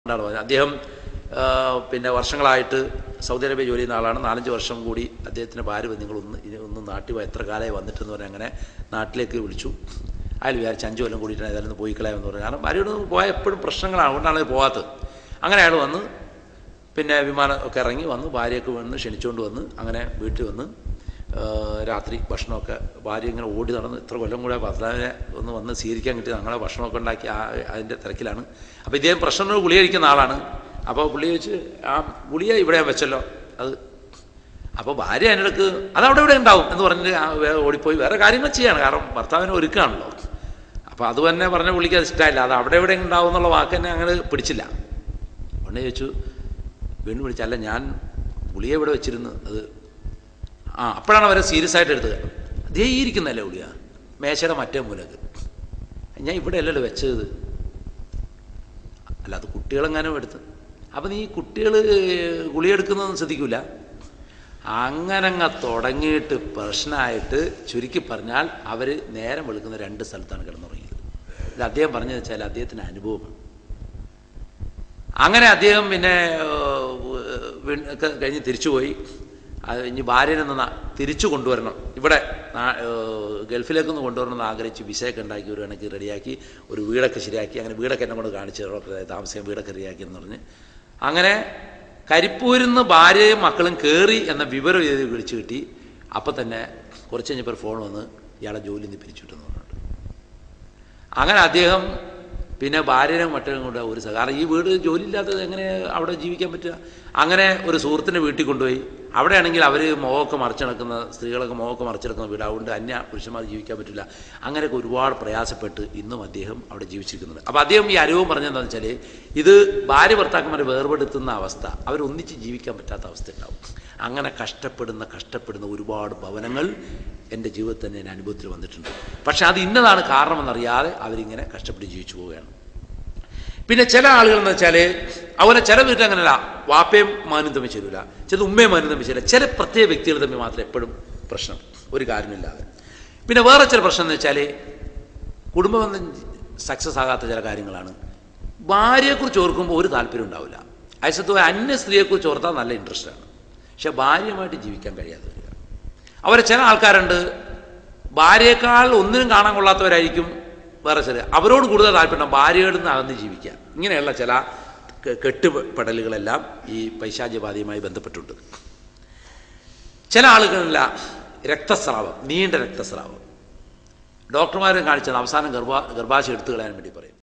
എന്നാണ് പറഞ്ഞത് അദ്ദേഹം ആ, പിന്നെ വർഷങ്ങളായിട്ട് സൗദി അറേബ്യ ജോലി ചെയ്യുന്ന ആളാണ് നാലഞ്ച് വർഷം കൂടി അദ്ദേഹത്തിൻ്റെ ഭാര്യ വന്ന് നിങ്ങളൊന്ന് ഇനി ഒന്ന് നാട്ടിൽ വാ, എത്ര കാലമായി വന്നിട്ടെന്ന് പറഞ്ഞാൽ അങ്ങനെ നാട്ടിലേക്ക് വിളിച്ചു അയാൾ വിചാരിച്ച് അഞ്ച് കൊല്ലം കൂടിയിട്ട് ഏതായാലും ഒന്ന് പോയി കളയാമെന്ന് പറഞ്ഞു കാരണം ഭാര്യയോട് പോയാൽ എപ്പോഴും പ്രശ്നങ്ങളാണ് അതുകൊണ്ടാണ് അത് പോകാത്തത് അങ്ങനെ അയാൾ വന്ന് പിന്നെ വിമാനം ഒക്കെ ഇറങ്ങി വന്ന് ഭാര്യയൊക്കെ വന്ന് ക്ഷണിച്ചുകൊണ്ട് വന്ന് അങ്ങനെ വീട്ടിൽ വന്ന് ആ, രാത്രി ഭക്ഷണമൊക്കെ ഭാര്യ ഇങ്ങനെ ഓടി നടന്ന് ഇത്ര കൊല്ലം കൂടെ ഭർത്താവിനെ ഒന്ന് വന്ന് സ്വീകരിക്കാൻ കിട്ടി ഞങ്ങളെ ഭക്ഷണമൊക്കെ ഉണ്ടാക്കി ആ അതിൻ്റെ തിരക്കിലാണ് അപ്പോൾ ഇദ്ദേഹം പ്രശ്നങ്ങൾ ഗുളിക കഴിക്കുന്ന ആളാണ് അപ്പോൾ പുള്ളി ചോദിച്ച് ആ ഗുളിക ഇവിടെ ഞാൻ വെച്ചല്ലോ അത് അപ്പോൾ ഭാര്യ അതിനിടക്ക് അത് അവിടെ ഇവിടെ ഉണ്ടാവും എന്ന് പറഞ്ഞിട്ട് ആ വേറെ ഓടിപ്പോയി വേറെ കാര്യങ്ങൾ ചെയ്യാണ് കാരണം ഭർത്താവിനെ ഒരുക്കുകയാണല്ലോ അപ്പോൾ അത് തന്നെ പറഞ്ഞ പുള്ളിക്ക് അത് ഇഷ്ടമായില്ല അത് അവിടെ എവിടെ ഉണ്ടാവും എന്നുള്ള വാക്ക് തന്നെ അങ്ങനെ പിടിച്ചില്ല ഉടനെ ചോദിച്ചു വീണ്ടും വിളിച്ചല്ല ഞാൻ ഗുളിക ഇവിടെ വെച്ചിരുന്നു അത് ആ അപ്പോഴാണ് അവരെ സീരിയസ് ആയിട്ട് എടുത്തത് ദേ ഈ ഇരിക്കുന്നല്ലേ ഗുളിക മേശയുടെ മറ്റേ മൂലക്ക് ഞാൻ ഇവിടെ അല്ലല്ലോ വെച്ചത് അല്ല അത് കുട്ടികളെങ്ങാനും എടുത്ത് അപ്പം നീ കുട്ടികൾ ഗുളിയെടുക്കുന്നതൊന്നും ശ്രദ്ധിക്കില്ല അങ്ങനങ്ങ തുടങ്ങിയിട്ട് പ്രശ്നമായിട്ട് ചുരുക്കി പറഞ്ഞാൽ അവർ നേരം വെളുക്കുന്ന രണ്ട് സ്ഥലത്താണ് കിടന്നുറങ്ങിയത് ഇത് അദ്ദേഹം പറഞ്ഞത് വെച്ചാൽ അദ്ദേഹത്തിൻ്റെ അനുഭവമാണ് അങ്ങനെ അദ്ദേഹം പിന്നെ ഏഹ്, വീ- ഒക്കെ കഴിഞ്ഞ് തിരിച്ചുപോയി അത് ഇനി ഭാര്യനെ നിന്ന് തിരിച്ചു കൊണ്ടുവരണം ഇവിടെ നാ- ഏഹ്, ഗൾഫിലേക്കൊന്ന് കൊണ്ടുവരണം എന്ന് ആഗ്രഹിച്ച് വിസയൊക്കെ ഉണ്ടാക്കി ഒരു കണക്ക് റെഡിയാക്കി ഒരു വീടൊക്കെ ശരിയാക്കി അങ്ങനെ വീടൊക്കെ എന്നെ കൊണ്ട് കാണിച്ച് അവിടെ താമസിക്കാൻ വീടൊക്കെ റെഡിയാക്കി എന്ന് പറഞ്ഞ് അങ്ങനെ കരിപ്പൂരിൽ നിന്ന് ഭാര്യയും മക്കളും കയറി എന്ന വിവരം ഇത് വിളിച്ചു കിട്ടി അപ്പം തന്നെ കുറച്ച് കഴിഞ്ഞപ്പോൾ ഫോൺ വന്ന് ഇയാളെ ജോലി നിന്ന് പിരിച്ചുവിട്ടെന്ന് പറഞ്ഞിട്ട് അങ്ങനെ അദ്ദേഹം പിന്നെ ഭാര്യനെ മറ്റൊരു കൊണ്ട് ഒരു സഹ- കാരണം ഈ വീട് ജോലിയില്ലാത്തത് എങ്ങനെ അവിടെ ജീവിക്കാൻ പറ്റുക അങ്ങനെ ഒരു സുഹൃത്തിൻ്റെ വീട്ടിൽ കൊണ്ടുപോയി അവിടെയാണെങ്കിൽ അവർ മുഖമൊക്കെ മറച്ചു നടക്കുന്ന സ്ത്രീകളൊക്കെ മുഖമൊക്കെ മറച്ചു നടക്കുന്ന വീട് അതുകൊണ്ട് അന്യ പുരുഷന്മാർ ജീവിക്കാൻ പറ്റില്ല അങ്ങനെയൊക്കെ ഒരുപാട് പ്രയാസപ്പെട്ട് ഇന്നും അദ്ദേഹം അവിടെ ജീവിച്ചിരിക്കുന്നുണ്ട് അപ്പോൾ അദ്ദേഹം ഈ അനുഭവം പറഞ്ഞതെന്താണെന്ന് വെച്ചാൽ ഇത് ഭാര്യ ഭർത്താക്കന്മാരെ വേർപെടുത്തുന്ന അവസ്ഥ അവരൊന്നിച്ച് ജീവിക്കാൻ പറ്റാത്ത അവസ്ഥ ഉണ്ടാവും അങ്ങനെ കഷ്ടപ്പെടുന്ന കഷ്ടപ്പെടുന്ന ഒരുപാട് ഭവനങ്ങൾ എൻ്റെ ജീവിതത്തിൽ തന്നെ എൻ്റെ അനുഭവത്തിൽ വന്നിട്ടുണ്ട് പക്ഷെ അത് ഇന്നതാണ് കാരണമെന്നറിയാതെ അവരിങ്ങനെ കഷ്ടപ്പെട്ട് ജീവിച്ചു പോവുകയാണ് പിന്നെ ചില ആളുകൾ എന്ന് വെച്ചാൽ അതുപോലെ ചില വീട്ടിൽ അങ്ങനെയല്ല വാപ്പയും മാനും തമ്മിൽ ചേരില്ല ചില ഉമ്മയും മാനും തമ്മിൽ ചേരില്ല ചില പ്രത്യേക വ്യക്തികൾ തമ്മിൽ മാത്രം എപ്പോഴും പ്രശ്നം ഒരു കാര്യമില്ലാതെ പിന്നെ വേറെ ചില പ്രശ്നം എന്ന് വെച്ചാൽ കുടുംബബന്ധം സക്സസ് ആകാത്ത ചില കാര്യങ്ങളാണ് ഭാര്യയെക്കുറിച്ച് ഓർക്കുമ്പോൾ ഒരു താല്പര്യം ഉണ്ടാവില്ല അയസത്വ അന്യ സ്ത്രീയെക്കുറിച്ച് ഓർത്താൽ നല്ല ഇൻട്രസ്റ്റ് ആണ് പക്ഷെ ഭാര്യയുമായിട്ട് ജീവിക്കാൻ കഴിയാതെ വരിക അവരെ ചില ആൾക്കാരുണ്ട് ഭാര്യയേക്കാൾ ഒന്നിനും കാണാൻ കൊള്ളാത്തവരായിരിക്കും വേറെ ചില അവരോട് കൂടുതൽ താല്പര്യം ഭാര്യയോട് നിന്ന് അകന്ന് ജീവിക്കുക ഇങ്ങനെയുള്ള ചില കെ- കെട്ടുപെടലുകളെല്ലാം ഈ പൈശാചികബാധയുമായി ബന്ധപ്പെട്ടുണ്ട് ചില ആളുകളില്ല രക്തസ്രാവം നീണ്ട രക്തസ്രാവം ഡോക്ടർമാരും കാണിച്ചത് അവസാനം ഗർഭാ ഗർഭാശയം എടുത്തു കളയാൻ വേണ്ടി പറയും